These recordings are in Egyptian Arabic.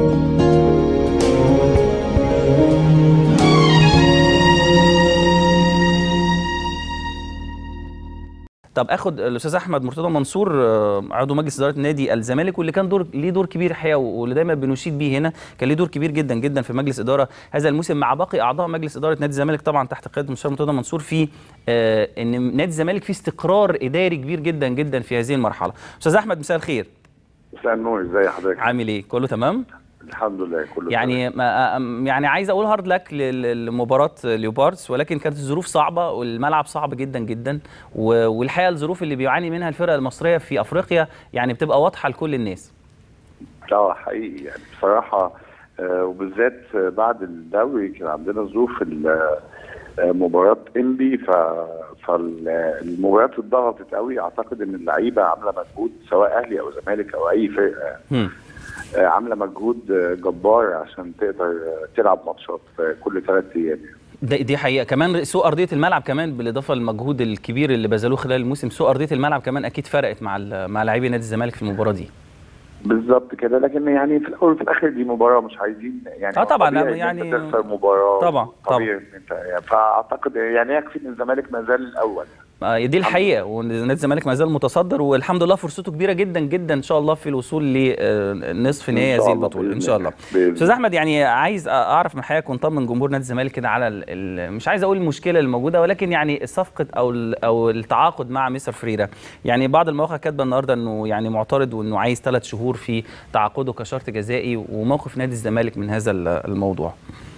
طب اخد الاستاذ احمد مرتضى منصور آه، عضو مجلس اداره نادي الزمالك واللي كان دور ليه دور كبير الحقيقه واللي دايما بنشيد بيه هنا كان ليه دور كبير جدا جدا في مجلس اداره هذا الموسم مع باقي اعضاء مجلس اداره نادي الزمالك طبعا تحت قياده المستشار مرتضى منصور في آه، ان نادي الزمالك فيه استقرار اداري كبير جدا جدا في هذه المرحله استاذ احمد مساء الخير مساء النور ازي حضرتك عامل ايه كله تمام الحمد لله كله يعني ما أم- يعني عايز اقول هارد لك لل- لمباراه ليوباردز ولكن كانت الظروف صعبه والملعب صعب جدا جدا و- والحقيقه الظروف اللي بيعاني منها الفرق المصريه في افريقيا يعني بتبقى واضحه لكل الناس اه حقيقي يعني بصراحه آه، وبالذات آه، بعد الدوري كان عندنا ظروف ال- آه، مباراه انبي ف فالمباريات اتضغطت قوي اعتقد ان اللعيبه عامله مجهود سواء اهلي او زمالك او اي فرقه هم. آه، عامله مجهود آه، جبار عشان تقدر آه، تلعب ماتشات آه، كل ثلاث ايام يعني. ده- دي حقيقه كمان سوء ارضيه الملعب كمان بالاضافه للمجهود الكبير اللي بذلوه خلال الموسم سوء ارضيه الملعب كمان اكيد فرقت مع ال- مع لاعبي نادي الزمالك في المباراه دي بالظبط كده لكن يعني في الاول وفي الاخر دي مباراه مش عايزين يعني آه طبعاً، طبيعي إن يعني- انت تخسر مباراه طبعاً، طبيعي ان انت يعني فاعتقد يعني يكفي ان الزمالك ما زال الاول آه، دي الحقيقه ونادي الزمالك ما زال متصدر والحمد لله فرصته كبيره جدا جدا ان شاء الله في الوصول لنصف إن نهائي شاء هذه الله البطوله ان بإذن شاء الله. الله بإذن استاذ احمد يعني عايز اعرف من حضرتك ونطمن جمهور نادي الزمالك كده على ال ال مش عايز اقول المشكله الموجوده ولكن يعني الصفقه او ال او التعاقد مع مستر فريرا يعني بعض المواقع كاتبه النهارده انه يعني معترض وانه عايز ثلاث شهور في تعاقده كشرط جزائي وموقف نادي الزمالك من هذا ال- الموضوع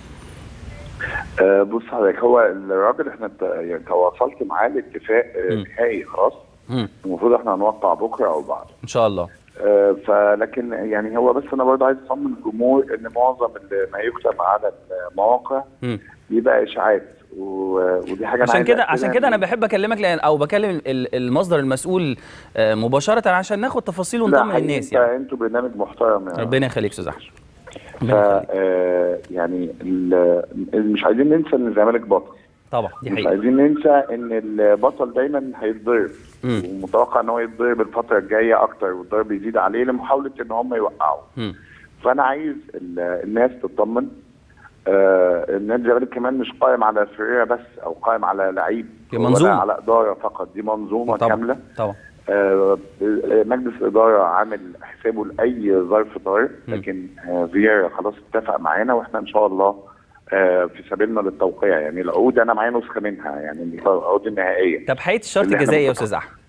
آه بص حضرتك هو الراجل احنا ت- يعني تواصلت معاه لاتفاق آه، مم. نهائي خلاص مم. المفروض احنا هنوقع بكره او بعد ان شاء الله آه فلكن يعني هو بس انا برضه عايز اطمن الجمهور ان معظم اللي ما يكتب على المواقع مم. بيبقى اشاعات و- ودي حاجه أنا عشان عايز كده أكدها عشان كده إن- انا بحب اكلمك لان او بكلم ال- المصدر المسؤول آه، مباشره عشان ناخد تفاصيل لا ونطمن حقيقي الناس انت- يعني انتوا برنامج محترم يعني ربنا يخليك استاذ احمد ف ربنا يخليك آه، يعني ال- مش عايزين ننسى ان الزمالك بطل طبعا دي مش حقيقه عايزين ننسى ان البطل دايما هيتضرب مم. ومتوقع ان هو يتضرب الفتره الجايه اكتر والضرب يزيد عليه لمحاوله ان هم يوقعوا مم. فانا عايز ال- الناس تطمن آه النادي الزمالك كمان مش قائم على فريق بس او قائم على لعيب هي ولا منظومة. على اداره فقط دي منظومه طبعا كامله طبعا آه، مجلس الإدارة عامل حسابه لأي ظرف طارئ م. لكن آه، فييرا خلاص اتفق معانا واحنا إن شاء الله آه، في سبيلنا للتوقيع يعني العقود أنا معايا نسخة منها يعني العقود النهائية طب حقيقه الشرط اللي إحنا الجزائي يا بنطبقه. استاذ احمد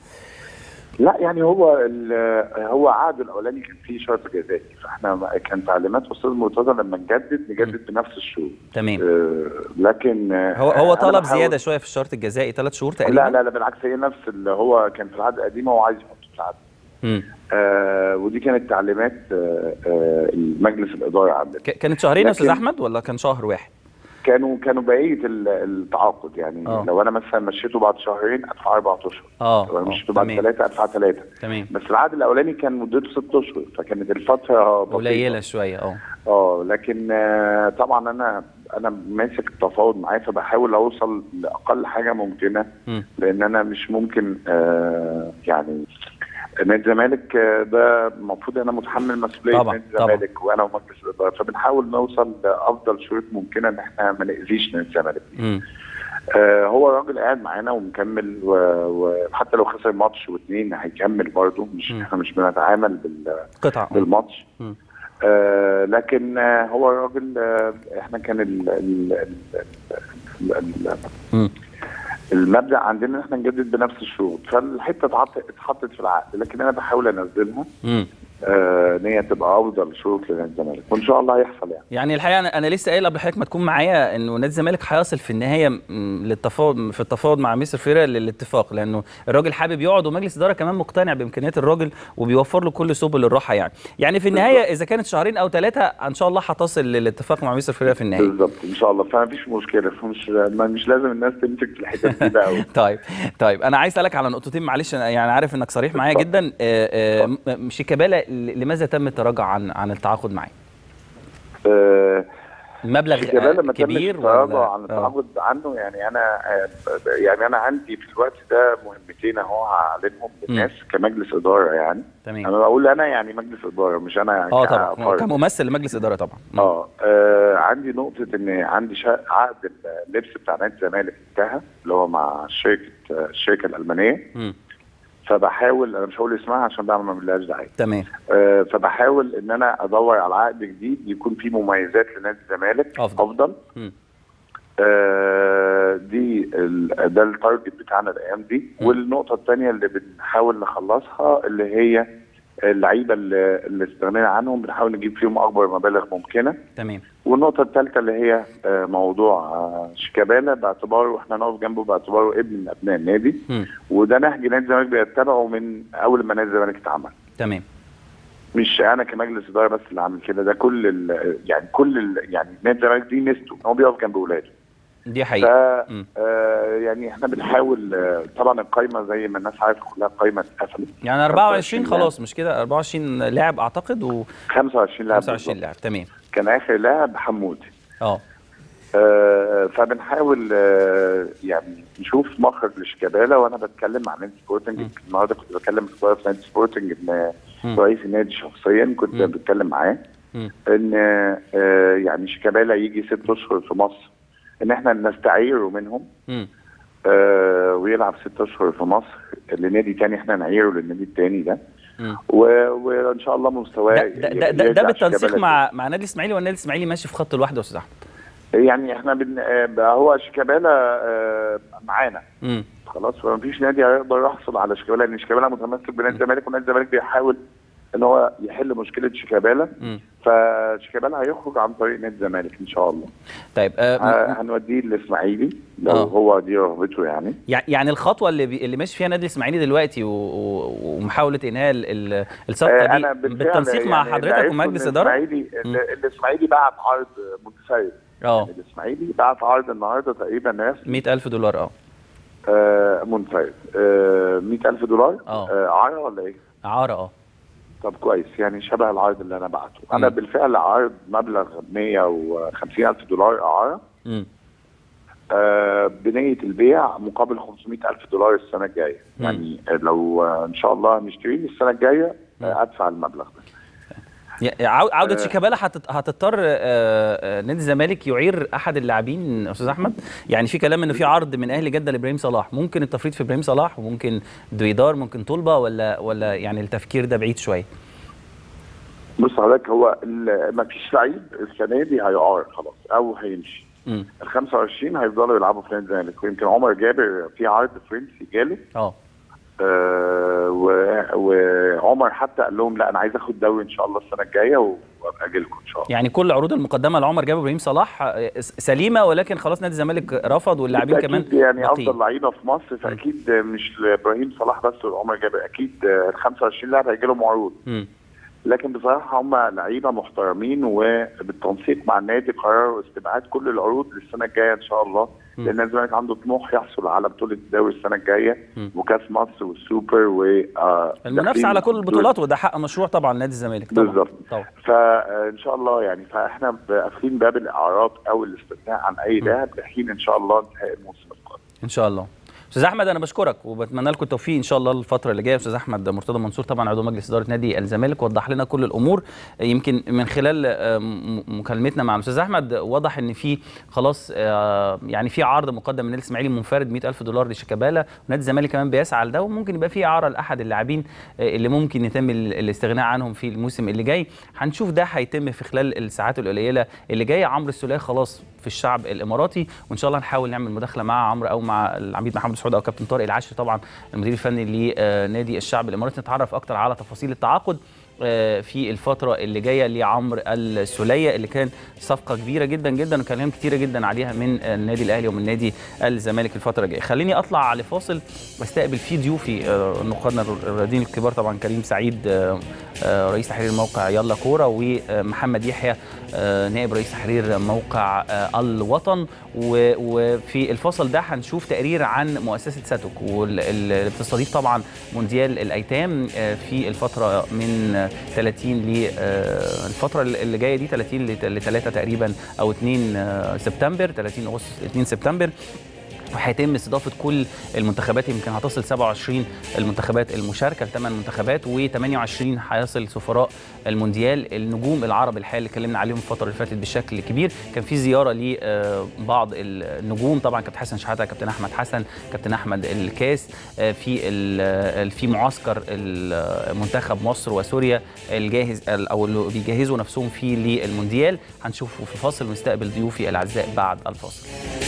لا يعني هو ال- هو عقد الأولاني كان فيه شرط جزائي فاحنا كان تعليمات أستاذ مرتضى لما نجدد نجدد بنفس الشروط تمام آه، لكن آه، هو هو أنا طلب بحاول- زياده شويه في الشرط الجزائي ثلاث شهور تقريبا لا لا لا بالعكس هي نفس اللي هو كان في العقد القديم هو عايز يحطه في العقد مم. آه ودي كانت تعليمات آه آه مجلس الاداره عندنا ك- كانت شهرين يا استاذ لكن- احمد ولا كان شهر واحد كانوا كانوا بقيه ال- التعاقد يعني آه. لو انا مثلا مشيته بعد شهرين ادفع اربع اشهر اه لو انا آه، مشيته بعد تمام ثلاثه ادفع ثلاثه تمام بس العقد الاولاني كان مدته ست اشهر فكانت الفتره بسيطة. قليله شويه اه اه لكن آه طبعا انا انا ماسك التفاوض معاه فبحاول اوصل لاقل حاجه ممكنه مم. لان انا مش ممكن آه يعني نادي الزمالك آه، ده المفروض انا متحمل مسؤوليه طبعاً، نادي طبعاً. الزمالك وانا ومجلس الاداره فبنحاول نوصل لافضل شروط ممكنه ان احنا ما ناذيش نادي الزمالك مم. آه هو الراجل قاعد معانا ومكمل و- وحتى لو خسر ماتش واثنين هيكمل برضه مش مم. احنا مش بنتعامل بال قطعه بالماتش مم. آه لكن آه هو الراجل آه احنا كان ال ال ال ال مم. المبدا عندنا ان احنا نجدد بنفس الشروط فالحته اتحط- اتحطت في العقد لكن انا بحاول انزلها مم. آه ان هي تبقى افضل شروط لنادي الزمالك وان شاء الله هيحصل يعني يعني الحقيقه انا انا لسه قايل قبل حضرتك ما تكون معايا انه نادي الزمالك هيصل في النهايه م- للتفاوض في التفاوض مع مستر فيرا للاتفاق لانه الراجل حابب يقعد ومجلس الاداره كمان مقتنع بامكانيات الراجل وبيوفر له كل سبل الراحه يعني يعني في النهايه اذا كانت شهرين او ثلاثه ان شاء الله هتصل للاتفاق مع مستر فيرا في النهايه بالظبط ان شاء الله فما فيش مشكله فمش ما مش لازم الناس تمسك في الحتت دي بقى قوي طيب طيب انا عايز اسالك على نقطتين معلش انا يعني عارف انك صريح معايا اتفضل. جدا آه، آه، م- شيكابالا ل- لماذا تم التراجع عن عن التعاقد معاه آه مبلغ شيكابالا ما كبير تمش التراجع ولا عن آه. التعاقد عنه يعني انا آه، يعني انا عندي في الوقت ده مهمتين اهو هعلنهم للناس كمجلس اداره يعني تمام انا بقول انا يعني مجلس اداره مش انا اه طبعا كفرد. كممثل لمجلس اداره طبعا مم. اه آه، عندي نقطة إن عندي شا- عقد اللبس بتاع نادي الزمالك انتهى اللي هو مع شركة آه، الشركة الألمانية مم. فبحاول أنا مش هقول اسمها عشان بقى ما ملهاش داعي تمام آه، فبحاول إن أنا أدور على عقد جديد يكون فيه مميزات لنادي الزمالك أفضل. أفضل مم. آه، دي ال- ده التارجت بتاعنا الأيام دي م. والنقطة الثانية اللي بنحاول نخلصها اللي هي اللعيبة اللي اللي استغنينا عنهم بنحاول نجيب فيهم أكبر مبالغ ممكنة تمام والنقطة الثالثة اللي هي آه، موضوع آه، شيكابالا باعتباره احنا نقف جنبه باعتباره ابن من ابناء النادي مم. وده نهج نادي الزمالك بيتبعه من اول ما نادي الزمالك اتعمل تمام مش انا كمجلس اداره بس اللي عامل كده ده كل ال يعني كل ال يعني نادي الزمالك دي ميزته ان هو بيقف جنب ولاده دي ف حقيقه مم. آه، يعني احنا بنحاول آه، طبعا القايمه زي ما الناس عارفه كلها قايمه اتقفلت يعني 24 25 خلاص مش كده 24 لاعب اعتقد و 25 لاعب 25 بالظبط. لاعب تمام كان اخر لاعب حمودي اه آه، فبنحاول آه، يعني نشوف مخرج لشيكابالا وانا بتكلم مع نادي سبورتنج م. النهارده كنت بكلم في نادي سبورتنج ان مم. رئيس النادي شخصيا كنت م. بتكلم معاه مم. ان آه، يعني شيكابالا يجي ست اشهر في مصر ان احنا نستعيره منهم مم. آه، ويلعب ست اشهر في مصر لنادي تاني احنا نعيره للنادي التاني ده مم. و- وان شاء الله مستواه ده ده ده, ده, ده يرجع بالتنسيق شيكابالا مع مع نادي الاسماعيلي والنادي الاسماعيلي ماشي في خط لوحده يا استاذ احمد يعني احنا بن... آه، بقى هو شيكابالا آه، معانا مم. خلاص فما فيش نادي هيقدر يحصل على شيكابالا لان شيكابالا متمسك بنادي الزمالك ونادي الزمالك بيحاول ان هو يحل مشكله شيكابالا مم. فشيكابالا هيخرج عن طريق نادي الزمالك ان شاء الله طيب آه ه- هنوديه الاسماعيلي لو آه. هو دي رغبته يعني يع- يعني الخطوه اللي بي... اللي ماشي فيها نادي الاسماعيلي دلوقتي و... و... ومحاوله انهاء ال- ال- الصفقه آه، دي انا بالفعل بالتنسيق مع يعني اللي حضرتك عرفته ومجلس إن اداره الاسماعيلي مم. الاسماعيلي بعت عرض متسيد اه يعني الاسماعيلي بعت عرض النهارده تقريبا رسمي 100000 دولار اه آه منفرد آه 100000 دولار آه. آه عرض ولا ايه؟ اعاره اه طب كويس يعني شبه العرض اللي انا بعته انا مم. بالفعل عرض مبلغ 150 الف دولار اعاره مم. آه بنيه البيع مقابل 500 الف دولار السنه الجايه مم. يعني لو آه، ان شاء الله هنشتريه السنه الجايه مم. آه ادفع المبلغ ده يا- عو- عوده آه. شيكابالا هتت- هتضطر آه، آه، نادي الزمالك يعير احد اللاعبين استاذ احمد يعني في كلام انه في عرض من اهلي جده لابراهيم صلاح ممكن التفريط في ابراهيم صلاح وممكن دويدار ممكن طلبه ولا ولا يعني التفكير ده بعيد شويه بص حضرتك هو ما فيش لعيب السنه دي هيعار خلاص او هيمشي امم ال 25 هيفضلوا يلعبوا في نادي الزمالك ويمكن عمر جابر في عرض فرنسي جاله اه آه و- وعمر حتى قال لهم لا انا عايز اخد دوري ان شاء الله السنه الجايه وابقى اجي لكم ان شاء الله يعني كل العروض المقدمه لعمر جاب ابراهيم صلاح آه، س- سليمه ولكن خلاص نادي الزمالك رفض واللاعبين كمان اكيد يعني باقيين. افضل لعيبه في مصر فاكيد مش لابراهيم صلاح بس وعمر جابر اكيد ال 25 لاعب هيجي لهم عروض مم. لكن بصراحه هم لعيبه محترمين وبالتنسيق مع النادي قرروا استبعاد كل العروض للسنه الجايه ان شاء الله مم. لان الزمالك عنده طموح يحصل على بطوله الدوري السنه الجايه مم. وكاس مصر والسوبر و آه، المنافسه داخلين على كل بطولة- البطولات وده حق مشروع طبعا نادي الزمالك طبعا بالظبط. طبعا فان شاء الله يعني فاحنا قافلين باب الاعراض او الاستثناء عن اي م. لاعب لحين ان شاء الله انتهاء الموسم القادم ان شاء الله استاذ احمد انا بشكرك وبتمنى لكم التوفيق ان شاء الله الفتره اللي جايه استاذ احمد مرتضى منصور طبعا عضو مجلس اداره نادي الزمالك وضح لنا كل الامور يمكن من خلال آه، م- مكالمتنا مع الاستاذ احمد واضح ان في خلاص آه، يعني في عرض مقدم من نادي الاسماعيلي منفرد 100000 دولار لشيكابالا ونادي الزمالك كمان بيسعى لده وممكن يبقى في اعاره لاحد اللاعبين آه، اللي ممكن يتم ال- الاستغناء عنهم في الموسم اللي جاي هنشوف ده هيتم في خلال الساعات القليله اللي جايه عمرو السوليه خلاص في الشعب الاماراتي وان شاء الله نحاول نعمل مداخله مع عمرو او مع العميد محمد سعود او كابتن طارق العاشر طبعا المدير الفني لنادي الشعب الاماراتي نتعرف اكتر على تفاصيل التعاقد آه، في الفترة اللي جاية لعمرو السولية اللي كان صفقة كبيرة جدا جدا وكلام كتيرة جدا عليها من النادي الأهلي ومن نادي الزمالك الفترة الجاية خليني أطلع لفاصل واستقبل فيه ضيوفي آه، نقادنا الرياضيين الكبار طبعا كريم سعيد آه، آه، رئيس تحرير موقع يلا كورة ومحمد يحيى آه، نائب رئيس تحرير موقع آه، الوطن و- وفي الفصل ده هنشوف تقرير عن مؤسسة ساتوك واللي بتستضيف طبعا مونديال الأيتام آه، في الفترة من من 30 ل الفتره اللي جايه دي 30 ل 3 تقريبا او 2 سبتمبر 30 اغسطس 2 سبتمبر وهيتم استضافه كل المنتخبات يمكن هتصل 27 المنتخبات المشاركه لثمان منتخبات و28 هيصل سفراء المونديال النجوم العرب الحقيقه اللي اتكلمنا عليهم الفتره اللي فاتت بشكل كبير كان في زياره لبعض النجوم طبعا كابتن حسن شحاته كابتن احمد حسن كابتن احمد الكاس في في معسكر منتخب مصر وسوريا الجاهز او اللي بيجهزوا نفسهم فيه للمونديال هنشوفه في فاصل ونستقبل ضيوفي الاعزاء بعد الفاصل